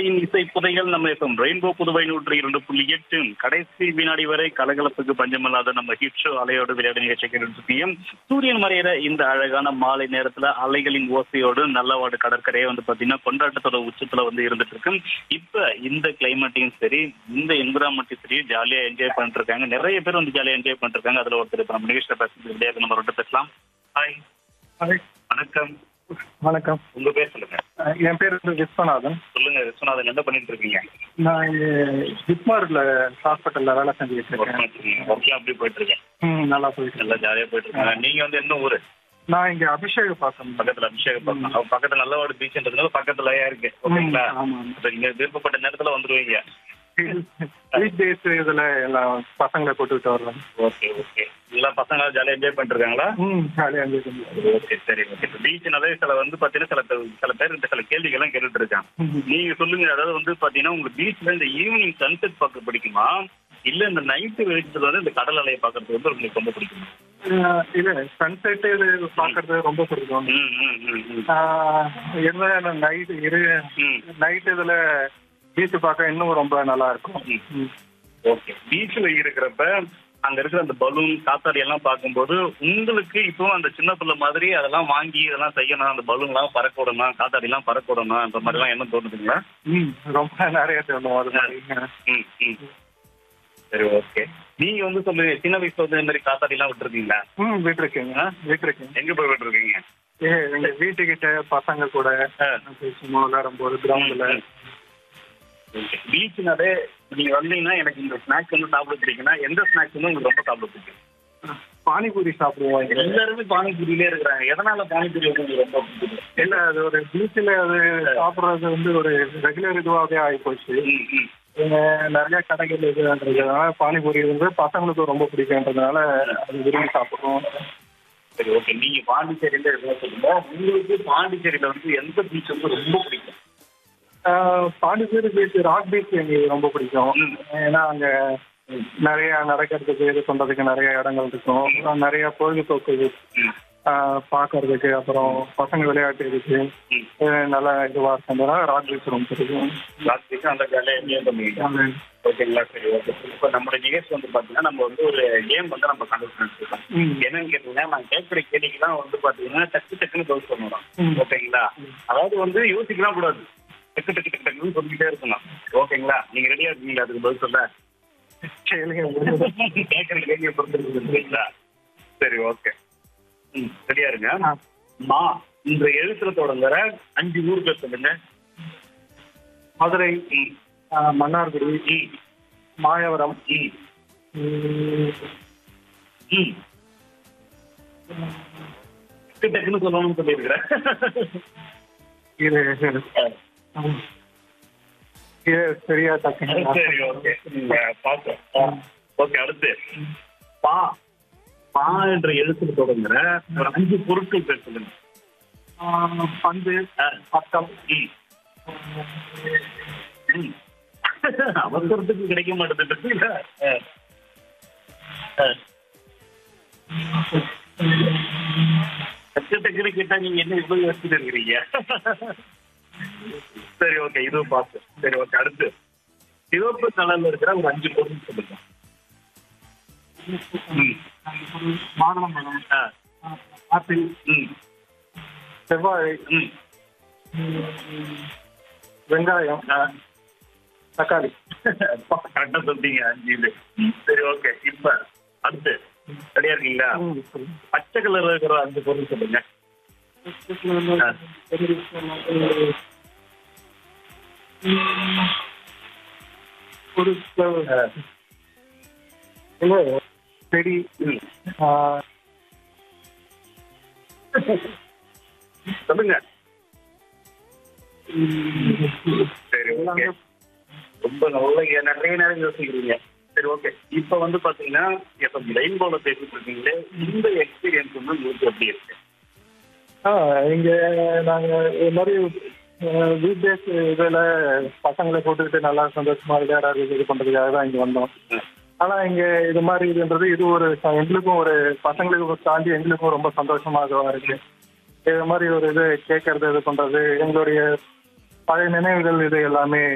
சென்னையின் இசை புதைகள் நம்ம இப்போ ரெயின்போ புதுவை நூற்றி இரண்டு புள்ளி எட்டு கடைசி வினாடி வரை கலகலப்புக்கு பஞ்சமில்லாத நம்ம ஹிட் ஷோ அலையோடு விளையாடு நிகழ்ச்சி கேட்டு சூரியன் மறையிற இந்த அழகான மாலை நேரத்துல அலைகளின் ஓசையோடு நல்லவாடு கடற்கரையே வந்து பாத்தீங்கன்னா கொண்டாட்டத்தோட உச்சத்துல வந்து இருந்துட்டு இருக்கு இப்ப இந்த கிளைமேட்டையும் சரி இந்த என்விரான்மெண்ட்டையும் சரி ஜாலியா என்ஜாய் பண்ணிட்டு இருக்காங்க நிறைய பேர் வந்து ஜாலியா என்ஜாய் பண்ணிட்டு இருக்காங்க அதுல ஒருத்தர் இப்ப நம்ம நிகழ்ச்சியில பேசுறது கிடையாது நம்ம ரெண்டு பேசலாம் ஹாய் ஹாய் வணக்கம் வணக்கம் உங்க பேர் சொல்லுங்க அஹ் என் பேர் வந்து விஸ்வநாதன் சொல்லுங்க விஸ்வநாதன் என்ன பண்ணிட்டு இருக்கீங்க நான் இங்கே ஜிப்மார்ல ஹாஸ்பிட்டல்ல வேலை செஞ்சுட்டு ஒர்க் இருக்கேன் பண்ணிட்டு இருக்கீங்க ஒர்க்லாம் அப்படி போயிட்டு இருக்கேன் ம் நல்லா போயிட்டு நல்லா ஜாலியா போயிட்டு இருக்காங்க நீங்க வந்து என்ன ஊரு நான் இங்க அபிஷேக பார்க்கணும் பக்கத்துல அபிஷேகம் பக்கம் அவ பக்கத்துல நல்லவாடு பீச்ன்றதுனால பக்கத்துலயே இருக்கு ஓகேங்களா ஆமா அப்ப நீங்க விருப்பப்பட்ட நேரத்துல வந்துருவீங்க வீக் டேஸ் இதுல எல்லாம் பசங்களை கூட்டிட்டு வருவேன் ஓகே ஓகே எல்லா பசங்க ஜாலியா என்ஜாய் பண்ணிட்டு இருக்காங்களா ம் ஜாலியாக இருந்துச்சு ஓகே சரி ஓகே இப்போ பீச்னாலே சில வந்து பாத்தீங்கன்னா சில பேர் சில பேர் இந்த சில கேள்விகள்லாம் கேட்டுட்டு இருக்காங்க நீங்க சொல்லுங்க அதாவது வந்து பாத்தீங்கன்னா உங்களுக்கு பீச்ல இந்த ஈவினிங் சன்செட் பார்க்க பிடிக்குமா இல்ல இந்த நைட்டு வெளிச்சத்துல வந்து இந்த கடல் அலையை பாக்குறது வந்து உங்களுக்கு ரொம்ப பிடிக்குமா அஹ் இல்ல சன்செட் இது பார்க்கறது ரொம்ப பிடிக்கும் ம் ம் ம் ம் ஆஹ் என்ன நைட் இரு ம் நைட் இதுல பீச் பார்க்க இன்னும் ரொம்ப நல்லா இருக்கும் ம். ஓகே பீச்ல இருக்கிறப்ப அங்க இருக்கிற அந்த பலூன் காத்தாடி எல்லாம் பார்க்கும்போது உங்களுக்கு இப்போ அந்த சின்ன பிள்ளை மாதிரி அதெல்லாம் வாங்கி இதெல்லாம் செய்யணும் அந்த பலூன் எல்லாம் பறக்க விடணும் காத்தாடி எல்லாம் பறக்க விடணும் அந்த மாதிரி எல்லாம் என்ன தோணுதுங்களா ம் ரொம்ப நிறைய தோணும் அது மாதிரி ம் ம் சரி ஓகே நீங்க வந்து சொல்லுங்க சின்ன வயசுல வந்து இந்த மாதிரி காத்தாடி எல்லாம் விட்டுருக்கீங்களா ம் விட்டுருக்கீங்க விட்டுருக்கீங்க எங்க போய் விட்டுருக்கீங்க ஏ எங்க வீட்டுக்கிட்ட பசங்க கூட ஆ. சும்மா விளையாடும் போது கிரவுண்ட்ல பீச்னாலே நீங்க வந்தீங்கன்னா எனக்கு இந்த ஸ்நாக்ஸ் வந்து சாப்பிட பிடிக்குன்னா எந்த ஸ்நாக்ஸ் வந்து உங்களுக்கு ரொம்ப சாப்பிட பிடிக்கும் பானிபூரி சாப்பிடுவோம் இங்க. எல்லாருமே பானிபூரியிலே இருக்கிறாங்க எதனால பானிபூரி வந்து உங்களுக்கு ரொம்ப பிடிக்கும் இல்ல அது ஒரு பீச்ல அது சாப்பிடுறது வந்து ஒரு ரெகுலர் இதுவாகவே ஆகி போச்சு ம் ம் இங்க நிறைய கடைகள் இதுன்றதுனால பானிபூரி வந்து பசங்களுக்கு ரொம்ப பிடிக்குன்றதுனால அது விரும்பி சாப்பிடுவோம் சரி ஓகே நீங்க பாண்டிச்சேரியில இருந்தா சொல்லுங்க உங்களுக்கு பாண்டிச்சேரியில வந்து எந்த பீச் வந்து ரொம்ப பிடிக்கும் ஆஹ் பாண்டிச்சேரி பீச் ராக் பீச் எங்களுக்கு ரொம்ப பிடிக்கும் ம். ஏன்னா அங்க நிறைய நடக்கிறதுக்கு இது பண்றதுக்கு நிறைய இடங்கள் இருக்கும் நிறைய பொழுதுபோக்கு ம் ஆஹ் பார்க்கறதுக்கு அப்புறம் பசங்க விளையாட்டுறதுக்கு ம் அஹ் நல்லா இதுவா இருக்கிறதுனால ராக் பீச் ரொம்ப பிடிக்கும் லாஸ்ட் வீக் அந்த ஜாலியாக என்ஜாய் பண்ணுவீங்க அது ஓகேங்களா சரி ஓகே இப்போ நம்மளோட நிகழ்ச்சி வந்து பார்த்தீங்கன்னா நம்ம வந்து ஒரு கேம் வந்து நம்ம கண்டக்ட் பண்ணிருக்கோம் ம். என்னன்னு கேட்டீங்கன்னா நான் கேட்குற கேள்விக்கெல்லாம் வந்து பார்த்தீங்கன்னா டக்கு டக்குன்னு பதில் சொல்லணும் ம். ஓகேங்களா அதாவது வந்து யோசிக்கலாம் கூடாது டக்கு டக்கு டக்கு டக்குன்னு சொல்லிக்கிட்டே இருக்கணும் ஓகேங்களா நீங்க ரெடியா இருக்கீங்களா அதுக்கு பதில் சொல்ல சரிங்க கேட்குற கேள்வியை பொறுத்து சரிங்களா சரி ஓகே ம் ரெடியா இருங்க ஆ. மா இந்த எழுத்துல தொடங்குற அஞ்சு ஊர் பேர் சொல்லுங்க மதுரை ம் ஆஹ் மன்னார்குடி ம் மாயவரம் ம் ம், ம் டக்கு டக்குன்னு சொல்லணும்னு சொல்லியிருக்கிறேன் இது ம். இது சரியா தக்கு சரி ஓகே பார்த்தோம் ஓகே அடுத்து பா பா என்ற எழுத்துல தொடங்குற ஒரு அஞ்சு பொருட்கள் பேர் சொல்லுங்க ஆஹ் பந்து ஆ. பட்டம் ம் ம். அவசரத்துக்கு கிடைக்க மாட்டேது இல்ல ஆ. ஆ. டக்கு டக்குன்னு கேட்டா நீங்க என்ன இவ்வளவு யோசிச்சுட்டு இருக்கிறீங்க சரி ஓகே இதுவும் பார்த்து சரி ஓகே அடுத்து சிவப்பு கலர்ல இருக்கிற ஒரு அஞ்சு பொருள் சொல்லுங்க ம். மாதுளம்பழம் ஆ. ஆப்பிள் ம். செவ்வாழை ம். ம், வெங்காயம் ஆ. தக்காளி கரெக்டா சொல்லிட்டீங்க அஞ்சு இது சரி ஓகே இப்ப அடுத்து சரியா இருக்கீங்களா ம், சொல்லுங்க. பச்சை கலர்ல இருக்கிற அஞ்சு பொருள் சொல்லுங்க ஆ. ம், ஒரு ஆ. இல்ல, செடி ம். ஆஹ், சொல்லுங்க ம், சரி ஓகே எல்லாமே ரொம்ப நல்ல நிறைய நேரம் யோசிக்கிறீங்க சரி ஓகே இப்ப வந்து பாத்தீங்கன்னா இப்ப ரெயின்போல பேசிட்டு இருக்கீங்களே இந்த எக்ஸ்பீரியன்ஸ் வந்து உங்களுக்கு எப்படி இருக்கு ஆ இங்க நாங்க இது மாதிரி வீக் டேஸ் இதில் பசங்களை கூட்டுக்கிட்டு நல்லா சந்தோஷமா விளையாடுறது இது பண்றதுக்காக தான் இங்க வந்தோம் ம். ஆனா இங்க இது மாதிரி இதுன்றது இது ஒரு ச- எங்களுக்கும் ஒரு பசங்களுக்கு தாண்டி எங்களுக்கும் ரொம்ப சந்தோஷமா இதுவா இருக்கு இது மாதிரி ஒரு இது கேட்கறது இது பண்றது எங்களுடைய பழைய நினைவுகள் இது எல்லாமே